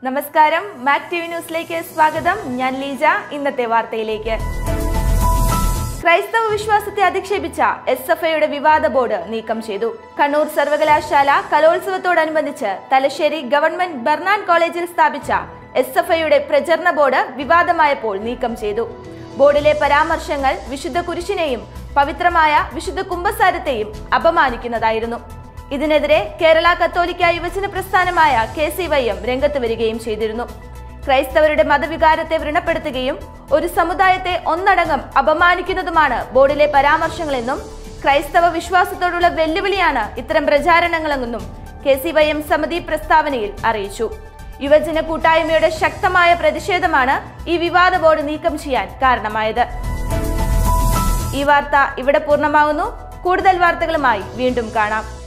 നമസ്കാരം Mac T V ന്യൂസിലേക്ക് സ്വാഗതം ഞാൻ ലീജ ഇന്നത്തെ വാർത്തയിലേക്ക് ക്രൈസ്തവ വിശ്വാസത്തെ അധിക്ഷേപിച്ച എസ് എഫ് ഐയുടെ വിവാദ ബോർഡ് നീക്കം ചെയ്തു കണ്ണൂർ സർവകലാശാല കലോത്സവത്തോടനുബന്ധിച്ച് തലശ്ശേരി ഗവൺമെന്റ് ബെർണാൻ കോളേജിൽ സ്ഥാപിച്ച എസ് എഫ് ഐയുടെ പ്രചരണ ബോർഡ് വിവാദമായപ്പോൾ നീക്കം ചെയ്തു ബോർഡിലെ പരാമർശങ്ങൾ വിശുദ്ധ കുരിശിനെയും പവിത്രമായ വിശുദ്ധ കുംഭസാരത്തെയും അപമാനിക്കുന്നതായിരുന്നു ഇതിനെതിരെ കേരള കത്തോലിക്ക യുവജന പ്രസ്ഥാനമായ കെ സി വൈ എം രംഗത്ത് വരികയും ചെയ്തിരുന്നു ക്രൈസ്തവരുടെ മതവികാരത്തെ വ്രണപ്പെടുത്തുകയും ഒരു സമുദായത്തെ ഒന്നടങ്കം അപമാനിക്കുന്നതുമാണ് ബോർഡിലെ പരാമർശങ്ങളെന്നും ക്രൈസ്തവ വിശ്വാസത്തോടുള്ള വെല്ലുവിളിയാണ് ഇത്തരം പ്രചാരണങ്ങളെന്നും കെ സി വൈ എം സമിതി പ്രസ്താവനയിൽ അറിയിച്ചു യുവജന കൂട്ടായ്മയുടെ ശക്തമായ പ്രതിഷേധമാണ് ഈ വിവാദ ബോർഡ് നീക്കം ചെയ്യാൻ കാരണമായത് ഈ വാർത്ത ഇവിടെ പൂർണ്ണമാകുന്നു കൂടുതൽ വാർത്തകളുമായി വീണ്ടും കാണാം